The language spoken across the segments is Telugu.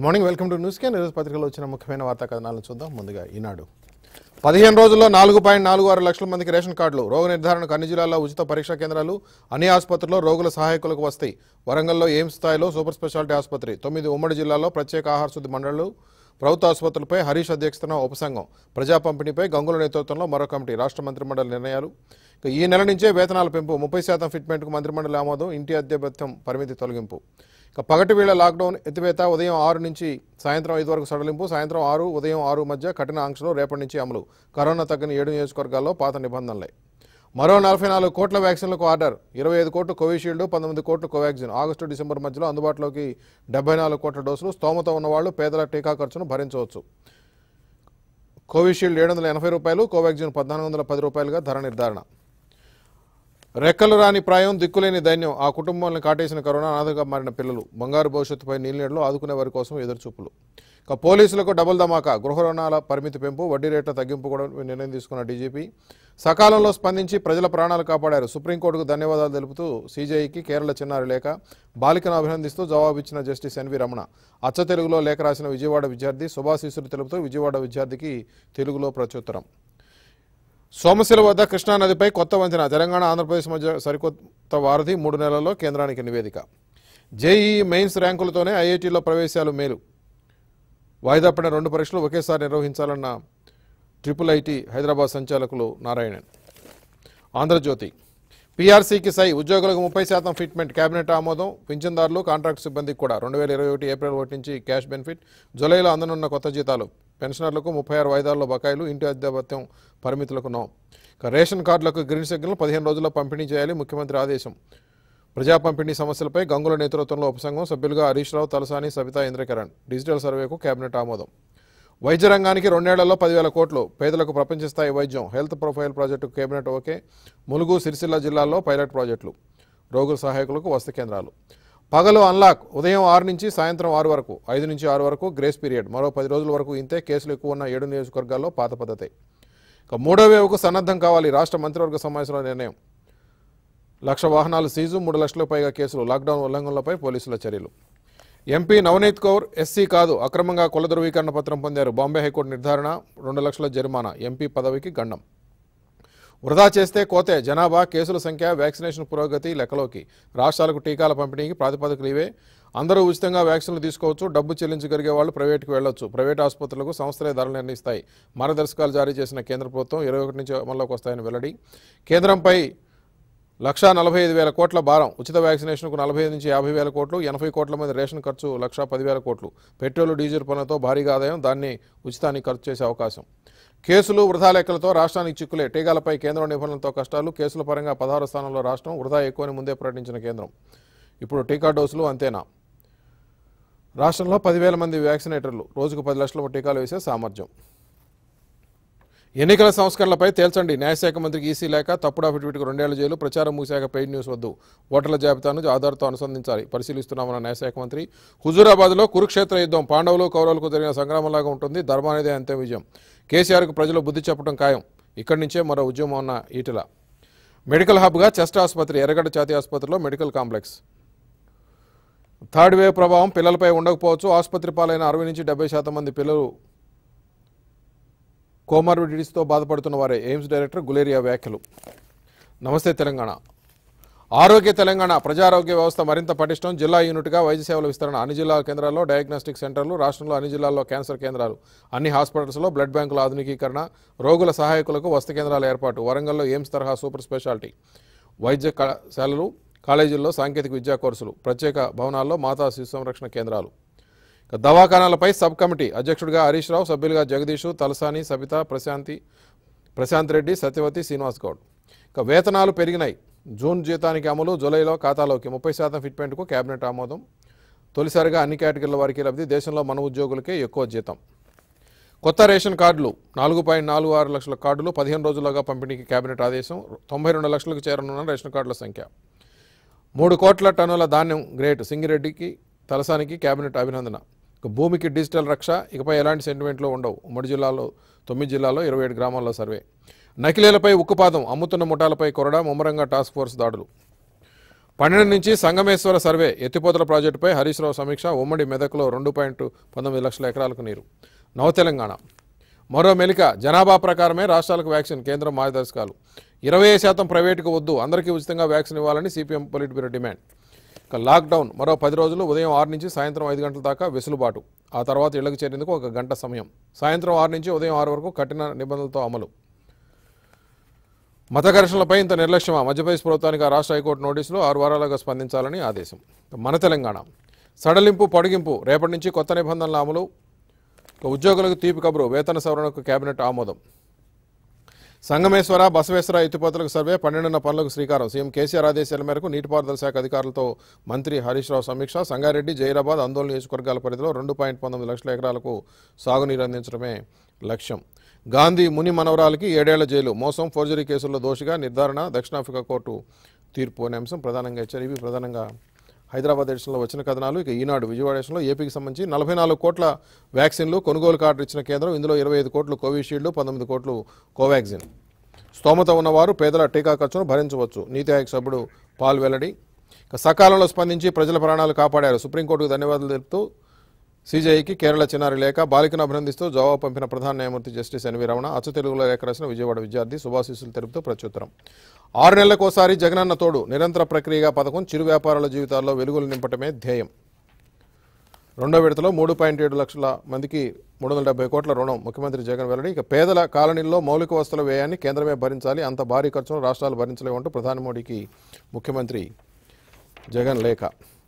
మార్నింగ్ వెల్కమ్ టు న్యూస్ క్యాన్ ఈరోజు పత్రికలో వచ్చిన ముఖ్యమైన వార్తా కథనాలను చూద్దాం ముందుగా ఈనాడు పదిహేను రోజుల్లో నాలుగు పాయింట్ నాలుగు ఆరు లక్షల మందికి రేషన్ కార్డులు రోగ నిర్ధారణకు అన్ని జిల్లాల్లో ఉచిత పరీక్షా కేంద్రాలు అన్ని ఆసుపత్రుల్లో రోగుల సహాయకులకు వస్తాయి వరంగల్లో ఎయిమ్స్ స్థాయిలో సూపర్ స్పెషాలిటీ ఆసుపత్రి తొమ్మిది ఉమ్మడి జిల్లాల్లో ప్రత్యేక ఆహార శుద్ధి మండళ్లు ప్రభుత్వ ఆసుపత్రులపై హరీష్ అధ్యక్షతన ఉపసంఘం ప్రజా పంపిణీపై గంగుల నేతృత్వంలో మరో కమిటీ రాష్ట్ర మంత్రిమండలి నిర్ణయాలు ఇక ఈ నెల నుంచే వేతనాల పెంపు ముప్పై శాతం ఫిట్మెంట్కు మంత్రిమండలి ఆమోదం ఇంటి అద్దె భత్యం పరిమితి తొలగింపు ఇక పగటి వేళ లాక్డౌన్ ఎత్తివేత ఉదయం ఆరు నుంచి సాయంత్రం ఐదు వరకు సడలింపు సాయంత్రం ఆరు ఉదయం ఆరు మధ్య కఠిన ఆంక్షలు రేపటి నుంచి అమలు కరోనా తగ్గని ఏడు నియోజకవర్గాల్లో పాత నిబంధనలే మరో నలభై నాలుగు కోట్ల వ్యాక్సిన్లకు ఆర్డర్ ఇరవై ఐదు కోట్లు కోవిషీల్డ్ పంతొమ్మిది కోట్లు కోవాక్సిన్ ఆగస్టు డిసెంబర్ మధ్యలో అందుబాటులోకి డెబ్బై నాలుగు కోట్ల డోసులు స్తోమత ఉన్నవాళ్లు పేదల టీకా ఖర్చును భరించవచ్చు కోవిషీల్డ్ ఏడు వందల ఎనభై రూపాయలు కోవాక్సిన్ పద్నాలుగు వందల పది రూపాయలుగా ధర నిర్ధారణ రెక్కలు రాని ప్రాయం దిక్కులేని దైన్యం ఆ కుటుంబాలను కాటేసిన కరోనా అనాథగా మారిన పిల్లలు బంగారు భవిష్యత్తుపై నీళ్ళలో ఆదుకునే వారి కోసం ఎదురుచూపులు ఇక పోలీసులకు డబుల్ ధమాకా గృహ రుణాల పరిమితి పెంపు వడ్డీ రేట్ల తగ్గింపు కూడా నిర్ణయం తీసుకున్న డీజీపీ సకాలంలో స్పందించి ప్రజల ప్రాణాలు కాపాడారు సుప్రీంకోర్టుకు ధన్యవాదాలు తెలుపుతూ సీజేఐకి కేరళ చిన్నారి లేఖ బాలికను అభినందిస్తూ జవాబిచ్చిన జస్టిస్ ఎన్వి రమణ అచ్చ తెలుగులో లేఖ రాసిన విజయవాడ విద్యార్థి శుభాశీస్సులు తెలుపుతూ విజయవాడ విద్యార్థికి తెలుగులో ప్రత్యుత్తరం సోమశిల వద్ద కృష్ణానదిపై కొత్త వంతెన తెలంగాణ ఆంధ్రప్రదేశ్ మధ్య సరికొత్త వారధి మూడు నెలల్లో కేంద్రానికి నివేదిక జేఈఈ మెయిన్స్ ర్యాంకులతోనే ఐఐటీలో ప్రవేశాలు మేలు వాయిదా పడిన రెండు పరీక్షలు ఒకేసారి నిర్వహించాలన్న ట్రిపుల్ ఐటీ హైదరాబాద్ సంచాలకులు నారాయణన్ ఆంధ్రజ్యోతి పీఆర్సీకి సై ఉద్యోగులకు ముప్పై శాతం ఫిట్మెంట్ కేబినెట్ ఆమోదం పింఛన్దారులు కాంట్రాక్ట్ సిబ్బందికి కూడా రెండు వేల ఇరవై ఒకటి ఏప్రిల్ ఒకటి నుంచి క్యాష్ బెనిఫిట్ జూలైలో అందనున్న కొత్త జీతాలు పెన్షనర్లకు ముప్పై ఆరు వాయిదాల్లో బకాయిలు ఇంటి అద్దె భత్యం పరిమితులకు నో ఇక రేషన్ కార్డులకు గ్రీన్ సిగ్నల్ పదిహేను రోజుల్లో పంపిణీ చేయాలి ముఖ్యమంత్రి ఆదేశం ప్రజా పంపిణీ సమస్యలపై గంగుల నేతృత్వంలో ఉపసంఘం సభ్యులుగా హరీష్ రావు తలసాని సబితా ఇంద్రకరణ్ డిజిటల్ సర్వేకు కేబినెట్ ఆమోదం వైద్య రంగానికి రెండేళ్లలో పదివేల కోట్లు పేదలకు ప్రపంచ స్థాయి వైద్యం హెల్త్ ప్రొఫైల్ ప్రాజెక్టుకు కేబినెట్ ఓకే ములుగు సిరిసిల్ల జిల్లాల్లో పైలట్ ప్రాజెక్టులు రోగుల సహాయకులకు వసతి కేంద్రాలు పగలు అన్లాక్ ఉదయం ఆరు నుంచి సాయంత్రం ఆరు వరకు ఐదు నుంచి ఆరు వరకు గ్రేస్ పీరియడ్ మరో పది రోజుల వరకు ఇంతే కేసులు ఎక్కువ ఉన్న ఏడు నియోజకవర్గాల్లో పాత పద్ధతే ఇక మూడో వేవ్కు సన్నద్ధం కావాలి రాష్ట్ర మంత్రివర్గ సమావేశంలో నిర్ణయం లక్ష వాహనాలు సీజు మూడు లక్షలకు పైగా కేసులు లాక్డౌన్ ఉల్లంఘనలపై పోలీసుల చర్యలు ఎంపీ నవనీత్ కౌర్ ఎస్సీ కాదు అక్రమంగా కుల ధృవీకరణ పత్రం పొందారు బాంబే హైకోర్టు నిర్ధారణ రెండు లక్షల జరిమానా ఎంపీ పదవికి గండం వృధా చేస్తే కోతే జనాభా కేసుల సంఖ్య వ్యాక్సినేషన్ పురోగతి లెక్కలోకి రాష్ట్రాలకు టీకాల పంపిణీకి ప్రాతిపదికలు ఇవే అందరూ ఉచితంగా వ్యాక్సిన్లు తీసుకోవచ్చు డబ్బు చెల్లించగలిగే వాళ్ళు ప్రైవేట్కి వెళ్ళొచ్చు ప్రైవేట్ ఆసుపత్రులకు సంస్థలే ధరలు నిర్ణయిస్తాయి మార్గదర్శకాలు జారీ చేసిన కేంద్ర ప్రభుత్వం ఇరవై ఒకటి నుంచి అమల్లోకి వస్తాయని వెల్లడి కేంద్రంపై లక్షా నలభై ఐదు వేల కోట్ల భారం ఉచిత వ్యాక్సినేషన్కు నలభై ఐదు నుంచి యాభై వేల కోట్లు ఎనభై కోట్ల మంది రేషన్ ఖర్చు లక్షా పదివేల కోట్లు పెట్రోల్ డీజిల్ పన్నుతో భారీగా ఆదాయం దాన్ని ఉచితానికి ఖర్చు చేసే అవకాశం కేసులు వృధా లెక్కలతో రాష్ట్రానికి చిక్కులే టీకాలపై కేంద్రం నిబంధనలతో కష్టాలు కేసుల పరంగా పదహారు స్థానంలో రాష్ట్రం వృధా ఎక్కువని ముందే ప్రకటించిన కేంద్రం ఇప్పుడు టీకా డోసులు అంతేనా రాష్ట్రంలో పదివేల మంది వ్యాక్సినేటర్లు రోజుకు పది లక్షల టీకాలు వేసే సామర్థ్యం ఎన్నికల సంస్కరణలపై తేల్చండి న్యాయశాఖ మంత్రికి ఈసీ లేక తప్పుడు అఫిడవిట్కు రెండేళ్ల జైలు ప్రచారం మూసాక పెయిడ్ న్యూస్ వద్దు ఓటర్ల జాబితాను ఆధార్తో అనుసంధించాలి పరిశీలిస్తున్నామన్న న్యాయశాఖ మంత్రి హుజూరాబాద్లో కురుక్షేత్ర యుద్ధం పాండవులు కౌరవులకు జరిగిన సంగ్రామంలాగా ఉంటుంది ధర్మానిదే అంతే విజయం కేసీఆర్కు ప్రజలు బుద్ధి చెప్పడం ఖాయం ఇక్కడి నుంచే మరో ఉద్యమం ఉన్న ఈటల మెడికల్ హబ్గా చెస్ట్ ఆసుపత్రి ఎర్రగడ్డ జాతీయ ఆసుపత్రిలో మెడికల్ కాంప్లెక్స్ థర్డ్ వేవ్ ప్రభావం పిల్లలపై ఉండకపోవచ్చు ఆసుపత్రి పాలైన అరవై నుంచి డెబ్బై శాతం మంది పిల్లలు కోమార్బిడిటీస్తో బాధపడుతున్న వారే ఎయిమ్స్ డైరెక్టర్ గులేరియా వ్యాఖ్యలు నమస్తే తెలంగాణ ఆరోగ్య తెలంగాణ ప్రజారోగ్య వ్యవస్థ మరింత పటిష్టం జిల్లా యూనిట్గా వైద్య సేవల విస్తరణ అన్ని జిల్లా కేంద్రాల్లో డయాగ్నోస్టిక్ సెంటర్లు రాష్ట్రంలో అన్ని జిల్లాల్లో క్యాన్సర్ కేంద్రాలు అన్ని హాస్పిటల్స్లో బ్లడ్ బ్యాంకుల ఆధునికీకరణ రోగుల సహాయకులకు వసతి కేంద్రాల ఏర్పాటు వరంగల్లో ఎయిమ్స్ తరహా సూపర్ స్పెషాలిటీ వైద్య కళాశాలలు కాలేజీల్లో సాంకేతిక విద్యా కోర్సులు ప్రత్యేక భవనాల్లో మాతా శిశు సంరక్షణ కేంద్రాలు ఇక దవాఖానాలపై సబ్ కమిటీ అధ్యక్షుడిగా హరీష్ రావు సభ్యులుగా జగదీష్ తలసాని సబిత ప్రశాంతి ప్రశాంత్ రెడ్డి సత్యవతి శ్రీనివాస్ గౌడ్ ఇక వేతనాలు పెరిగినాయి జూన్ జీతానికి అమలు జూలైలో ఖాతాలోకి ముప్పై శాతం ఫిట్మెంట్కు కేబినెట్ ఆమోదం తొలిసారిగా అన్ని కేటగిరీల వారికి లబ్ధి దేశంలో మన ఉద్యోగులకే ఎక్కువ జీతం కొత్త రేషన్ కార్డులు నాలుగు పాయింట్ నాలుగు ఆరు లక్షల కార్డులు పదిహేను రోజుల్లోగా పంపిణీకి కేబినెట్ ఆదేశం తొంభై రెండు లక్షలకు చేరనున్న రేషన్ కార్డుల సంఖ్య మూడు కోట్ల టన్నుల ధాన్యం గ్రేట్ సింగిరెడ్డికి తలసానికి కేబినెట్ అభినందన ఇక భూమికి డిజిటల్ రక్ష ఇకపై ఎలాంటి సెంటిమెంట్లు ఉండవు ఉమ్మడి జిల్లాలో తొమ్మిది జిల్లాల్లో ఇరవై ఏడు గ్రామాల్లో సర్వే నకిలీలపై ఉక్కుపాదం అమ్ముతున్న ముఠాలపై కొరడా ముమ్మరంగా టాస్క్ ఫోర్స్ దాడులు పన్నెండు నుంచి సంగమేశ్వర సర్వే ఎత్తిపోతల ప్రాజెక్టుపై హరీష్ రావు సమీక్ష ఉమ్మడి మెదక్లో రెండు పాయింట్ పంతొమ్మిది లక్షల ఎకరాలకు నీరు నవ తెలంగాణ మరో మెలిక జనాభా ప్రకారమే రాష్ట్రాలకు వ్యాక్సిన్ కేంద్రం మార్గదర్శకాలు ఇరవై శాతం ప్రైవేటుకు వద్దు అందరికీ ఉచితంగా వ్యాక్సిన్ ఇవ్వాలని సిపిఎం పొలిట్ బ్యూరో డిమాండ్ ఇక లాక్డౌన్ మరో పది రోజులు ఉదయం ఆరు నుంచి సాయంత్రం ఐదు గంటల దాకా వెసులుబాటు ఆ తర్వాత ఇళ్లకు చేరేందుకు ఒక గంట సమయం సాయంత్రం ఆరు నుంచి ఉదయం ఆరు వరకు కఠిన నిబంధనలతో అమలు మత ఘర్షణలపై ఇంత నిర్లక్ష్యమా మధ్యప్రదేశ్ ప్రభుత్వానికి ఆ రాష్ట్ర హైకోర్టు నోటీసులు ఆరు వారాలుగా స్పందించాలని ఆదేశం మన తెలంగాణ సడలింపు పొడిగింపు రేపటి నుంచి కొత్త నిబంధనల అమలు ఇక ఉద్యోగులకు తీపి కబురు వేతన సవరణకు కేబినెట్ ఆమోదం సంగమేశ్వర బసవేశ్వర ఎత్తిపోతలకు సర్వే పన్నెండున్న పనులకు శ్రీకారం సీఎం కేసీఆర్ ఆదేశాల మేరకు నీటిపారుదల శాఖ అధికారులతో మంత్రి హరీష్ రావు సమీక్ష సంగారెడ్డి జైరాబాద్ ఆందోళన నియోజకవర్గాల పరిధిలో రెండు పాయింట్ పంతొమ్మిది లక్షల ఎకరాలకు సాగునీరు అందించడమే లక్ష్యం గాంధీ ముని మనవరాలకి ఏడేళ్ల జైలు మోసం ఫోర్జరీ కేసుల్లో దోషిగా నిర్ధారణ దక్షిణాఫ్రికా కోర్టు తీర్పు అనే అంశం ప్రధానంగా ఇచ్చారు ఇవి ప్రధానంగా హైదరాబాద్ ఎడిషన్లో వచ్చిన కథనాలు ఇక ఈనాడు విజయవాడ ఎడిషన్లో ఏపీకి సంబంధించి నలభై నాలుగు కోట్ల వ్యాక్సిన్లు కొనుగోలు కార్డు ఇచ్చిన కేంద్రం ఇందులో ఇరవై ఐదు కోట్లు కోవిషీల్డ్ పంతొమ్మిది కోట్లు కోవాక్సిన్ స్తోమత ఉన్నవారు పేదల టీకా ఖర్చును భరించవచ్చు నీతి ఆయోగ్ సభ్యుడు పాల్ వెల్లడి ఇక సకాలంలో స్పందించి ప్రజల ప్రాణాలు కాపాడారు సుప్రీంకోర్టుకు ధన్యవాదాలు తెలుపుతూ సీజేఐకి కేరళ చిన్నారి లేఖ బాలికను అభినందిస్తూ జవాబు పంపిన ప్రధాన న్యాయమూర్తి జస్టిస్ ఎన్వి రమణ అచ్చు తెలుగులో లేఖ రాసిన విజయవాడ విద్యార్థి శుభాశీస్సులు తెలుపుతూ ప్రత్యుత్తరం ఆరు నెలలకోసారి జగనన్న తోడు నిరంతర ప్రక్రియగా పథకం చిరు వ్యాపారాల జీవితాల్లో వెలుగులు నింపటమే ధ్యేయం రెండో విడతలో మూడు పాయింట్ ఏడు లక్షల మందికి మూడు వందల డెబ్బై కోట్ల రుణం ముఖ్యమంత్రి జగన్ వెల్లడి ఇక పేదల కాలనీల్లో మౌలిక వస్తువుల వ్యయాన్ని కేంద్రమే భరించాలి అంత భారీ ఖర్చును రాష్ట్రాలు భరించలేవంటూ ప్రధాని మోడీకి ముఖ్యమంత్రి జగన్ లేఖ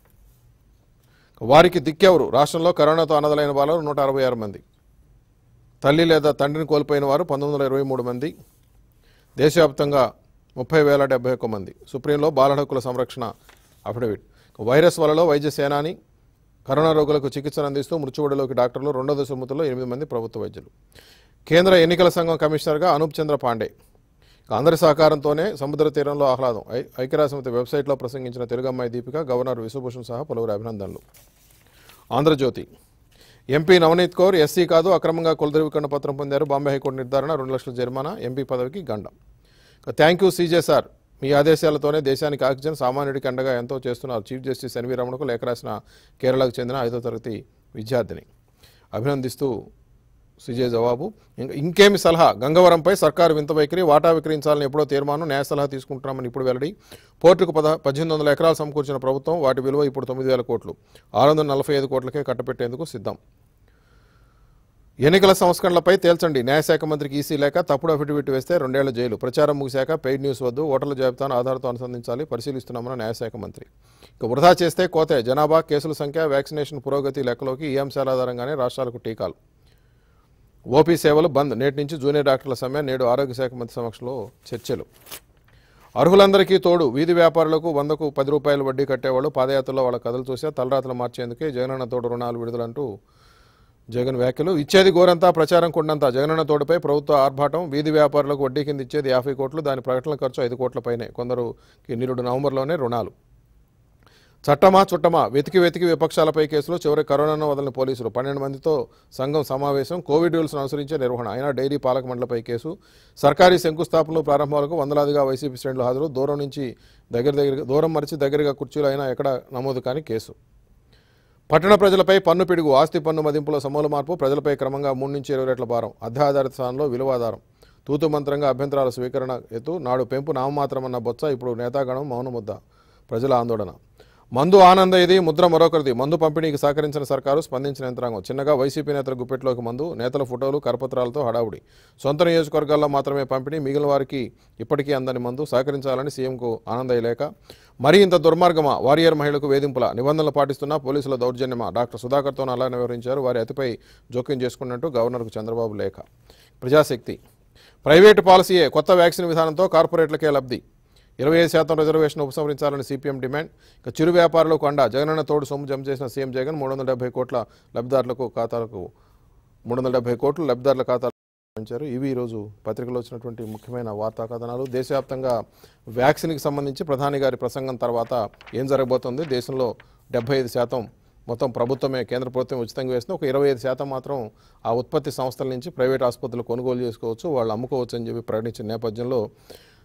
వారికి దిక్కెవరు రాష్ట్రంలో కరోనాతో అన్నదలైన వాళ్ళు నూట అరవై ఆరు మంది తల్లి లేదా తండ్రిని కోల్పోయిన వారు పంతొమ్మిది వందల ఇరవై మూడు మంది దేశవ్యాప్తంగా ముప్పై వేల డెబ్బై ఒక్క మంది సుప్రీంలో బాల హక్కుల సంరక్షణ అఫిడవిట్ వైరస్ వలలో వైద్య సేనాని కరోనా రోగులకు చికిత్సను అందిస్తూ మృత్యువుడిలోకి డాక్టర్లు రెండో దశ మృతుల్లో ఎనిమిది మంది ప్రభుత్వ వైద్యులు కేంద్ర ఎన్నికల సంఘం కమిషనర్గా అనూప్ చంద్ర పాండే ఇక అందరి సహకారంతోనే సముద్ర తీరంలో ఆహ్లాదం ఐ ఐక్యరాజ్యసమితి వెబ్సైట్లో ప్రసంగించిన తెలుగు అమ్మాయి దీపిక గవర్నర్ విశ్వభూషణ్ సహా పలువురు అభినందనలు ఆంధ్రజ్యోతి ఎంపీ నవనీత్ కౌర్ ఎస్సీ కాదు అక్రమంగా కులధృవీకరణ పత్రం పొందారు బాంబే హైకోర్టు నిర్ధారణ రెండు లక్షల జరిమానా ఎంపీ పదవికి గండం థ్యాంక్ యూ సీజే సార్ మీ ఆదేశాలతోనే దేశానికి ఆక్సిజన్ సామాన్యుడికి అండగా ఎంతో చేస్తున్నారు చీఫ్ జస్టిస్ ఎన్వి రమణకు లేఖ రాసిన కేరళకు చెందిన ఐదో తరగతి విద్యార్థిని అభినందిస్తూ సిజే జవాబు ఇంక ఇంకేమి సలహా గంగవరంపై సర్కారు వింత వైఖరి వాటా విక్రయించాలని ఎప్పుడో తీర్మానం న్యాయ సలహా తీసుకుంటున్నామని ఇప్పుడు వెల్లడి పోర్టుకు పద పద్దెనిమిది వందల ఎకరాలు సమకూర్చిన ప్రభుత్వం వాటి విలువ ఇప్పుడు తొమ్మిది వేల కోట్లు ఆరు వందల నలభై ఐదు కోట్లకే కట్టపెట్టేందుకు సిద్ధం ఎన్నికల సంస్కరణలపై తేల్చండి న్యాయశాఖ మంత్రికి ఈసీ లేక తప్పుడు అఫిడవిట్ వేస్తే రెండేళ్ల జైలు ప్రచారం ముగిశాక పెయిడ్ న్యూస్ వద్దు ఓటర్ల జాబితాను ఆధార్తో అనుసంధించాలి పరిశీలిస్తున్నామన్న న్యాయశాఖ మంత్రి ఇక వృధా చేస్తే కోతే జనాభా కేసుల సంఖ్య వ్యాక్సినేషన్ పురోగతి లెక్కలోకి ఈ అంశాల ఆధారంగానే రాష్ట్రాలకు టీకాలు ఓపీ సేవలు బంద్ నేటి నుంచి జూనియర్ డాక్టర్ల సమ్మె నేడు ఆరోగ్య శాఖ మంత్రి సమక్షంలో చర్చలు అర్హులందరికీ తోడు వీధి వ్యాపారులకు వందకు పది రూపాయలు వడ్డీ కట్టేవాళ్ళు పాదయాత్రలో వాళ్ళ కథలు చూసే తలరాతలు మార్చేందుకే జగనన్న తోడు రుణాలు విడుదలంటూ జగన్ వ్యాఖ్యలు ఇచ్చేది గోరంతా ప్రచారం కొండంతా జగనన్న తోడుపై ప్రభుత్వ ఆర్భాటం వీధి వ్యాపారులకు వడ్డీ కింద ఇచ్చేది యాభై కోట్లు దాని ప్రకటన ఖర్చు ఐదు కోట్ల పైనే కొందరుకి నిరుడు నవంబర్లోనే రుణాలు చట్టమా చుట్టమా వెతికి వెతికి విపక్షాలపై కేసులు చివరి కరోనాను వదలని పోలీసులు పన్నెండు మందితో సంఘం సమావేశం కోవిడ్ రూల్స్ను అనుసరించే నిర్వహణ అయినా డైరీ పాలక మండలిపై కేసు సర్కారీ శంకుస్థాపనలు ప్రారంభాలకు వందలాదిగా వైసీపీ శ్రేణులు హాజరు దూరం నుంచి దగ్గర దగ్గర దూరం మరిచి దగ్గరగా కుర్చీలు అయినా ఎక్కడ నమోదు కాని కేసు పట్టణ ప్రజలపై పన్ను పిడుగు ఆస్తి పన్ను మదింపులో సమూల మార్పు ప్రజలపై క్రమంగా మూడు నుంచి ఇరవై రెట్ల భారం అధ్యాధారిత స్థానంలో విలువాధారం తూతు మంత్రంగా అభ్యంతరాల స్వీకరణ ఎత్తు నాడు పెంపు నామమాత్రమన్న బొత్స ఇప్పుడు నేతాగణం మౌన ముద్ద ప్రజల ఆందోళన మందు ఆనంద ఇది ముద్ర మరొకరిది మందు పంపిణీకి సహకరించిన సర్కారు స్పందించిన యంత్రాంగం చిన్నగా వైసీపీ నేతల గుప్పెట్లోకి మందు నేతల ఫోటోలు కరపత్రాలతో హడావుడి సొంత నియోజకవర్గాల్లో మాత్రమే పంపిణీ మిగిలిన వారికి ఇప్పటికీ అందని మందు సహకరించాలని సీఎంకు ఆనందయ్య లేక మరీ ఇంత దుర్మార్గమా వారియర్ మహిళకు వేధింపుల నిబంధనలు పాటిస్తున్న పోలీసుల దౌర్జన్యమా డాక్టర్ సుధాకర్తో అలానే వివరించారు వారి అతిపై జోక్యం చేసుకున్నట్టు గవర్నర్కు చంద్రబాబు లేఖ ప్రజాశక్తి ప్రైవేటు పాలసీయే కొత్త వ్యాక్సిన్ విధానంతో కార్పొరేట్లకే లబ్ధి ఇరవై ఐదు శాతం రిజర్వేషన్ ఉపసంహరించాలని సిపిఎం డిమాండ్ ఇక చిరు వ్యాపారులకు అండ జగనన్న తోడు సొమ్ము జమ చేసిన సీఎం జగన్ మూడు వందల డెబ్బై కోట్ల లబ్ధిదారులకు ఖాతాలకు మూడు వందల డెబ్బై కోట్లు లబ్ధిదారుల ఖాతాలు పంచారు ఇవి ఈరోజు పత్రికలో వచ్చినటువంటి ముఖ్యమైన వార్తా కథనాలు దేశవ్యాప్తంగా వ్యాక్సిన్కి సంబంధించి ప్రధాని గారి ప్రసంగం తర్వాత ఏం జరగబోతుంది దేశంలో డెబ్బై ఐదు శాతం మొత్తం ప్రభుత్వమే కేంద్ర ప్రభుత్వం ఉచితంగా వేస్తుంది ఒక ఇరవై ఐదు శాతం మాత్రం ఆ ఉత్పత్తి సంస్థల నుంచి ప్రైవేట్ ఆసుపత్రులు కొనుగోలు చేసుకోవచ్చు వాళ్ళు అమ్ముకోవచ్చు అని చెప్పి ప్రకటించిన నేపథ్యంలో